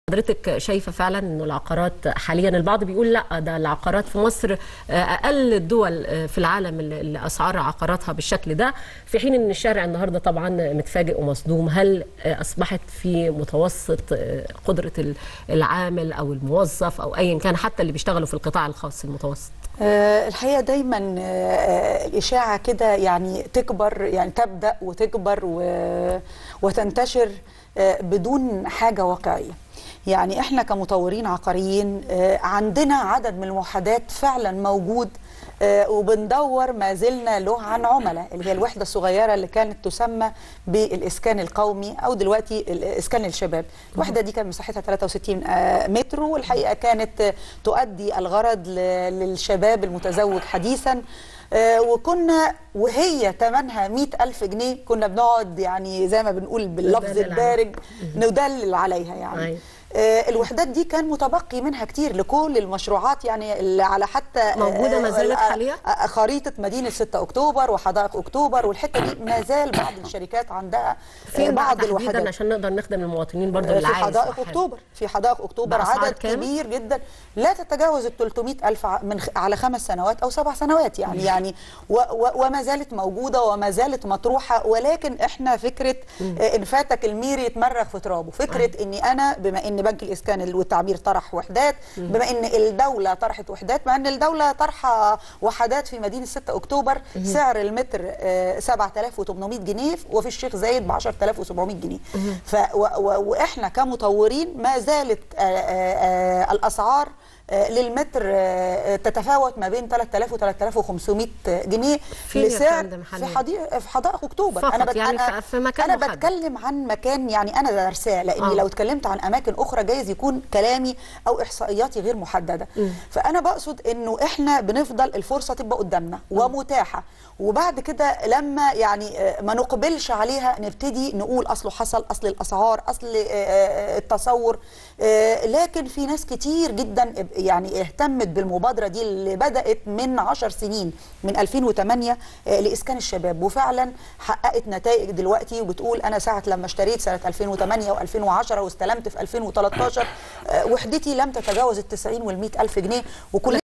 حضرتك شايفه فعلا انه العقارات حاليا البعض بيقول لا ده العقارات في مصر اقل الدول في العالم اللي اسعار عقاراتها بالشكل ده في حين ان الشارع النهارده طبعا متفاجئ ومصدوم هل اصبحت في متوسط قدره العامل او الموظف او ايا كان حتى اللي بيشتغلوا في القطاع الخاص المتوسط الحقيقه دايما الاشاعه كده يعني تكبر يعني تبدا وتكبر وتنتشر بدون حاجه واقعيه يعني احنا كمطورين عقاريين عندنا عدد من الوحدات فعلا موجود وبندور ما زلنا له عن عملاء اللي هي الوحده الصغيره اللي كانت تسمى بالاسكان القومي او دلوقتي اسكان الشباب الوحده دي كان مساحتها 63 متر والحقيقه كانت تؤدي الغرض للشباب المتزوج حديثا وكنا وهي ثمنها مئة ألف جنيه كنا بنقعد يعني زي ما بنقول باللفظ الدارج ندلل عليها يعني آه الوحدات دي كان متبقي منها كتير لكل المشروعات يعني اللي على حتى موجوده ما زالت حاليا آه خريطه مدينه 6 اكتوبر وحدائق اكتوبر والحته دي ما زال بعض الشركات عندها في بعض الوحدات عشان نقدر نخدم المواطنين برضو اللي في حدائق اكتوبر في حدائق اكتوبر عدد كام؟ كبير جدا لا تتجاوز ال 300 الف من على خمس سنوات او سبع سنوات يعني يعني و و وما زالت موجوده وما زالت مطروحه ولكن احنا فكره آه ان فاتك المير يتمرغ في ترابه فكره اني انا بما ان بنك الاسكان والتعبير طرح وحدات بما ان الدوله طرحت وحدات مع ان الدوله طرحه وحدات في مدينه 6 اكتوبر سعر المتر 7800 جنيه وفي الشيخ زايد ب 10700 جنيه ف واحنا كمطورين ما زالت الاسعار للمتر تتفاوت ما بين 3000 و 3500 جنيه لسعر في حديقه في حدائق اكتوبر انا بت... يعني أنا, في مكان انا بتكلم عن مكان يعني انا درساه لاني آه. لو اتكلمت عن اماكن اخرى جايز يكون كلامي او احصائياتي غير محدده م. فانا بقصد انه احنا بنفضل الفرصه تبقى قدامنا ومتاحه وبعد كده لما يعني ما نقبلش عليها نبتدي نقول اصله حصل اصل الاسعار اصل التصور لكن في ناس كتير جدا يعني اهتمت بالمبادره دي اللي بدات من 10 سنين من 2008 لاسكان الشباب وفعلا حققت نتائج دلوقتي وبتقول انا ساعه لما اشتريت سنه 2008 و2010 واستلمت في 2013 وحدتي لم تتجاوز ال 90 وال 100 الف جنيه وكل